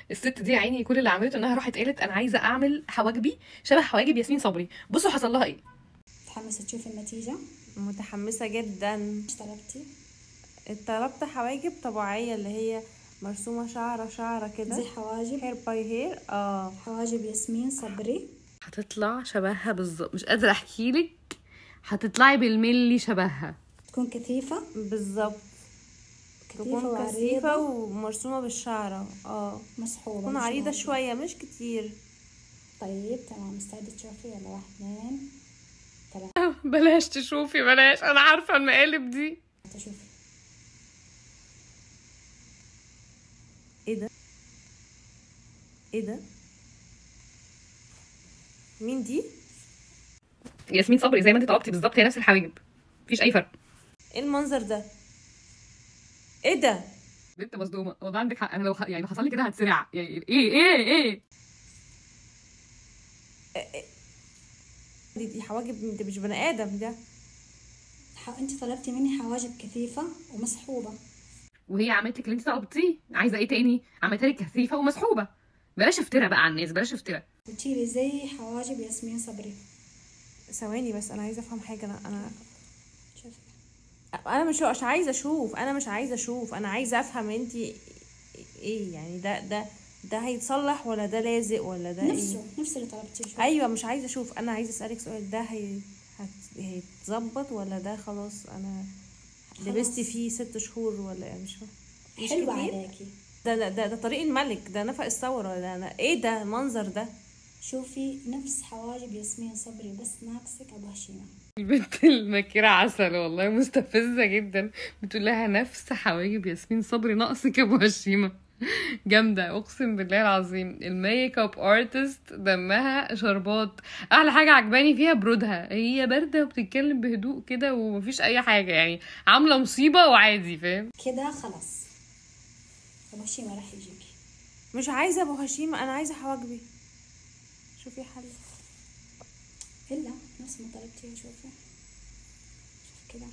الست دي يا عيني كل اللي عملته انها راحت قالت انا عايزه اعمل حواجبي شبه حواجب ياسمين صبري بصوا حصل لها ايه متحمسة تشوفي النتيجة متحمسة جدا ايش طلبتي؟ طلبت حواجب طبيعية اللي هي مرسومة شعرة شعرة زي كده حواجب هير باي هير اه حواجب ياسمين صبري هتطلع شبهها بالظبط مش قادره احكي لك هتطلعي بالملي شبهها تكون كثيفة بالظبط كثيفة تكون وعريضة كثيفة ومرسومة بالشعرة اه مسحوبة تكون مش عريضة نازلة. شوية مش كتير طيب تمام مستعدة تشوفي يلا واحد اثنين ثلاثة بلاش تشوفي بلاش انا عارفه المقالب دي شوفي ايه ده ايه ده مين دي ياسمين صبري زي ما انت طلبتي بالظبط هي نفس الحواجب مفيش اي فرق ايه المنظر ده ايه ده بنت مصدومه والله عندك حق انا لو ح... يعني لو حصل لي كده هتسرع يعني ايه ايه ايه دي, دي حواجب انت مش بني ادم ده ح... انت طلبتي مني حواجب كثيفة ومسحوبة وهي عملت لك اللي انت طلبتيه عايزه ايه تاني عملتها لك كثيفه ومسحوبه بلاش افترا بقى على الناس بلاش افترا قلتي لي زي حواجب ياسمين صبري ثواني بس انا عايزه افهم حاجه انا انا شوفي انا مش مش عايزه اشوف انا مش عايزه اشوف انا عايزه افهم انت ايه يعني ده ده ده هيتصلح ولا ده لازق ولا ده نفسه نفس اللي طلبتيه شوفي ايه ايوه مش عايزه اشوف انا عايزه اسالك سؤال ده هي هت- هيتظبط ولا ده خلاص انا لبست فيه ست شهور ولا ايه مش فاهمه مش حلوة كتير؟ عليكي ده ده ده, ده طريق الملك ده نفق الثوره ده انا ايه ده المنظر ده شوفي نفس حواجب ياسمين صبري بس ناقصك ابو هشيمة البنت المكيرة عسل والله مستفزة جدا بتقول لها نفس حواجب ياسمين صبري ناقصك يا ابو هشيمة جامدة اقسم بالله العظيم الميك اب ارتست دمها شربات احلى حاجة عجباني فيها برودها هي باردة وبتتكلم بهدوء كده ومفيش اي حاجة يعني عاملة مصيبة وعادي فاهم كده خلاص ابو هشيمة راح يجيكي مش عايزه ابو هشيمه انا عايزه حواجبي شوفي حل الا نفس ما طلبتيه شوفي شوف كده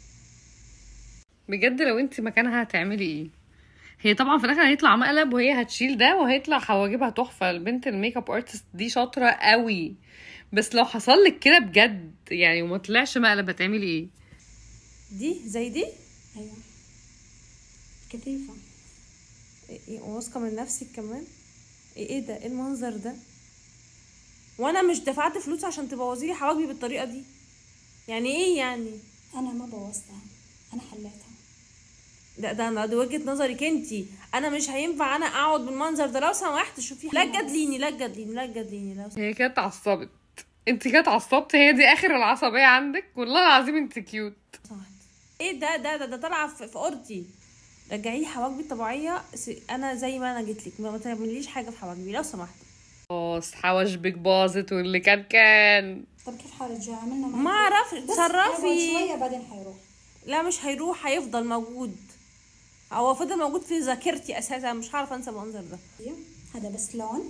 بجد لو انت مكانها هتعملي ايه هي طبعا في الاخر هيطلع مقلب وهي هتشيل ده وهيطلع حواجبها تحفه البنت الميك اب ارتست دي شاطره قوي بس لو حصل لك كده بجد يعني وما طلعش مقلب هتعملي ايه دي زي دي ايوه كثيفة إيه- إيه، واثقه من نفسك كمان ايه ايه ده ايه المنظر ده وانا مش دفعت فلوس عشان تبوظي لي حواجبي بالطريقه دي يعني ايه يعني انا ما بوظتها انا حليتها ده ده انا دي وجهه نظرك انتي انا مش هينفع انا اقعد بالمنظر ده لو سمحت شوفي لا تجادليني لا تجادليني لا تجادليني لو سمحت. هي كانت اتعصبت انت كانت اتعصبت هي دي اخر العصبيه عندك والله العظيم انت كيوت سمحت ايه ده ده ده, ده طالعه في, في اوضتي رجعي لي حواجبي الطبيعيه س- انا زي ما انا جيت لك ما ما تعمليش حاجه في حواجبي لو سمحت خلاص حواجبك باظت واللي كان كان طب كيف حرجع عملنا معك ما اعرفش بس تصرفي يقعد شوية بعدين حيروح لا مش هيروح هيفضل موجود هو فضل موجود في ذاكرتي اساسا مش هعرف انسى المنظر ده أيوة. هذا بس لون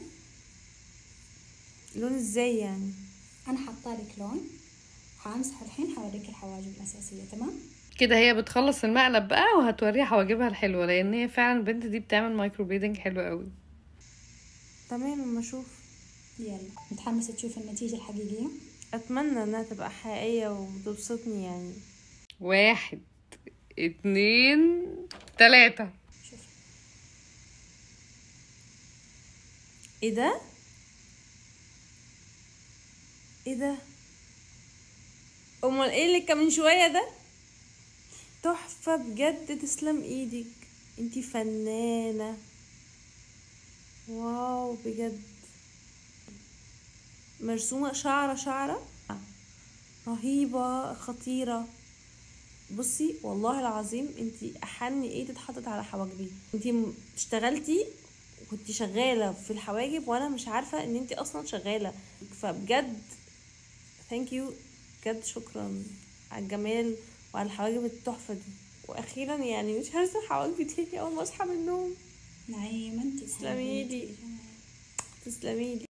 لون ازاي يعني انا حاطالك لون حامسح الحين حوريك الحواجب الاساسية تمام كده هي بتخلص المقلب بقى وهتوريها حواجبها الحلوه لان هي فعلا البنت دي بتعمل مايكرو بليدنج حلو قوي تمام اما اشوف يلا متحمسة تشوف النتيجة الحقيقية اتمنى انها تبقى حقيقيه وتبسطني يعني واحد اتنين تلاتة شوف ايه ده ايه ده امال ايه اللي كان من شويه ده تحفه بجد تسلم ايدك انتي فنانه واو بجد مرسومه شعره شعره رهيبه خطيره بصي والله العظيم انتي احن ايد اتحطت على حواجبي انتي م- اشتغلتي كنت شغاله في الحواجب وانا مش عارفه ان انتي اصلا شغاله فبجد ثانك يو بجد شكرا على الجمال وعلى الحواجب التحفه دي واخيرا يعني مش هرسم حواجبي تاني اول ما اصحى من النوم نعيم انت تسلمي لي. تسلمي لي